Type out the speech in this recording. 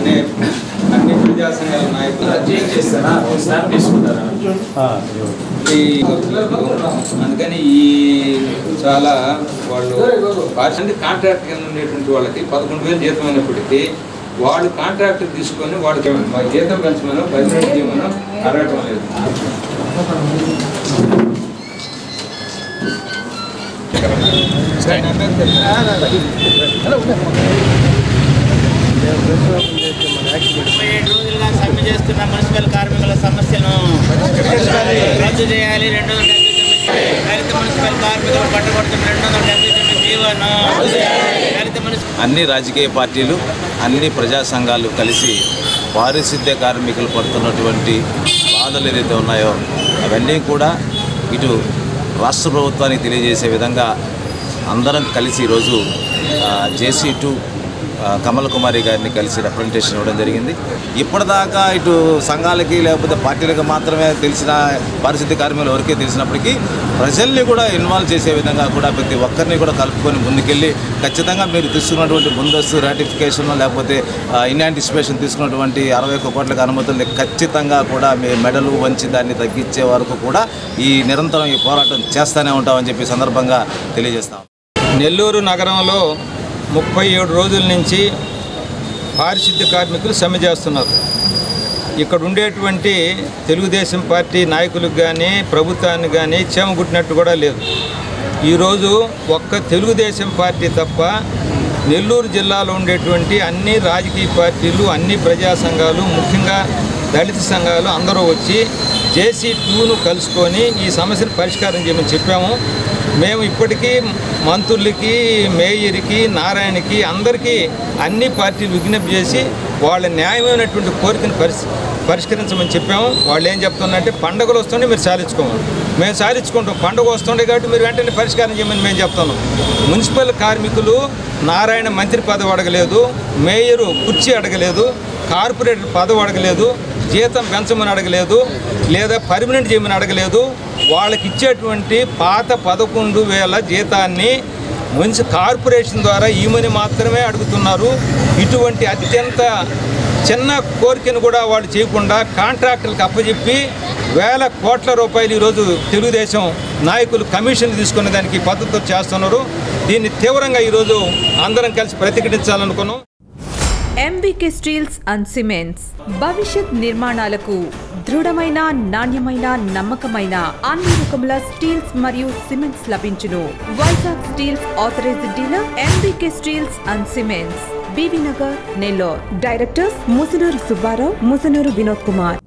అంటే అన్ని ప్రజా సంఘాల నాయకులు చేంజ్ చేస్తారా స్నాప్ తీసుకుంటారా ఈ అందుకని ఈ చాలా వాళ్ళు పార్సెంట్ కాంట్రాక్ట్ కింద ఉండేటువంటి వాళ్ళకి పదకొండు వేలు జీతం అయినప్పటికీ వాళ్ళు కాంట్రాక్ట్ తీసుకొని వాళ్ళకి మా జీతం పెంచమని పర్మనెంట్ చేయమని అడగటం లేదు ముప్పై ఏడు రోజులుగా సమ్మె చేస్తున్న మున్సిపల్ కార్మికుల సమస్యను రద్దు చేయాలి రెండు వందల డెబ్బై తొమ్మిది దళిత మున్సిపల్ కార్మికులు పట్టుబడుతున్న రెండు వందల డెబ్బై తొమ్మిది జీవోను దళిత మున్సిపల్ అన్ని రాజకీయ పార్టీలు అన్ని ప్రజా సంఘాలు కలిసి పారిశుద్ధ్య కార్మికులు పడుతున్నటువంటి బాధలు ఏదైతే ఉన్నాయో అవన్నీ కూడా ఇటు రాష్ట్ర ప్రభుత్వానికి తెలియజేసే విధంగా అందరం కలిసి ఈరోజు జేసీ టూ కమల్ కుమారి గారిని కలిసి రిప్రజెంటేషన్ ఇవ్వడం జరిగింది ఇప్పటిదాకా ఇటు సంఘాలకి లేకపోతే పార్టీలకు మాత్రమే తెలిసిన పారిశుద్ధ్య కార్మికులు ఎవరికే తెలిసినప్పటికీ ప్రజల్ని కూడా ఇన్వాల్వ్ చేసే విధంగా కూడా ప్రతి ఒక్కరిని కూడా కలుపుకొని ముందుకెళ్ళి ఖచ్చితంగా మీరు తీసుకున్నటువంటి ముందస్తు రాటిఫికేషన్ లేకపోతే ఇన్ యాంటిసిపేషన్ తీసుకున్నటువంటి అరవై ఒక్క కోట్లకు అనుమతుల్ని ఖచ్చితంగా కూడా మీ మెడలు వంచి దాన్ని తగ్గించే వరకు కూడా ఈ నిరంతరం ఈ పోరాటం చేస్తూనే ఉంటామని చెప్పి సందర్భంగా తెలియజేస్తాం నెల్లూరు నగరంలో ముప్పై ఏడు రోజుల నుంచి పారిశుద్ధ్య కార్మికులు సమ్మె చేస్తున్నారు ఇక్కడ ఉండేటువంటి తెలుగుదేశం పార్టీ నాయకులకు కానీ ప్రభుత్వాన్ని కానీ చేమగుట్టినట్టు కూడా లేదు ఈరోజు ఒక్క తెలుగుదేశం పార్టీ తప్ప నెల్లూరు జిల్లాలో ఉండేటువంటి అన్ని రాజకీయ పార్టీలు అన్ని ప్రజా సంఘాలు ముఖ్యంగా దళిత సంఘాలు అందరూ వచ్చి జేసీ టూను కలుసుకొని ఈ సమస్యను పరిష్కారం చేయమని చెప్పాము మేము ఇప్పటికీ మంత్రులకి మేయర్కి నారాయణకి అందరికీ అన్ని పార్టీలు విజ్ఞప్తి చేసి వాళ్ళ న్యాయమైనటువంటి కోరికను పరిశ్ పరిష్కరించమని చెప్పాము వాళ్ళు ఏం చెప్తున్నారంటే పండుగలు వస్తుంటే మీరు సాధించుకోమని మేము సాధించుకుంటాం పండుగ వస్తుండే కాబట్టి మీరు వెంటనే పరిష్కారం చేయమని మేము చెప్తున్నాం మున్సిపల్ కార్మికులు నారాయణ మంత్రి పదవి అడగలేదు మేయరు కుర్చీ అడగలేదు కార్పొరేటర్ పదవి అడగలేదు జీతం పెంచమని అడగలేదు లేదా పర్మనెంట్ చేయమని అడగలేదు వాళ్ళకి ఇచ్చేటువంటి పాత పదకొండు వేల జీతాన్ని మున్సి కార్పొరేషన్ ద్వారా ఈమెని మాత్రమే అడుగుతున్నారు ఇటువంటి అత్యంత చిన్న కోరికను కూడా వాళ్ళు చేయకుండా కాంట్రాక్టులకు అప్పచెప్పి వేల కోట్ల రూపాయలు ఈరోజు తెలుగుదేశం నాయకులు కమిషన్ తీసుకునే దానికి పద్ధతితో చేస్తున్నారు దీన్ని తీవ్రంగా ఈరోజు అందరం కలిసి ప్రతిఘటించాలనుకున్నాం ఎంబీకే స్టీల్స్ అండ్ సిమెంట్స్ భవిష్యత్ నిర్మాణాలకు దృఢమైన నాణ్యమైన నమ్మకమైన అన్ని రకముల స్టీల్స్ మరియు సిమెంట్స్ లభించును Vizag steels authorised dealer MBK steels and cements BV Nagar Nellore directors Musunuru Subbarao Musunuru Vinod Kumar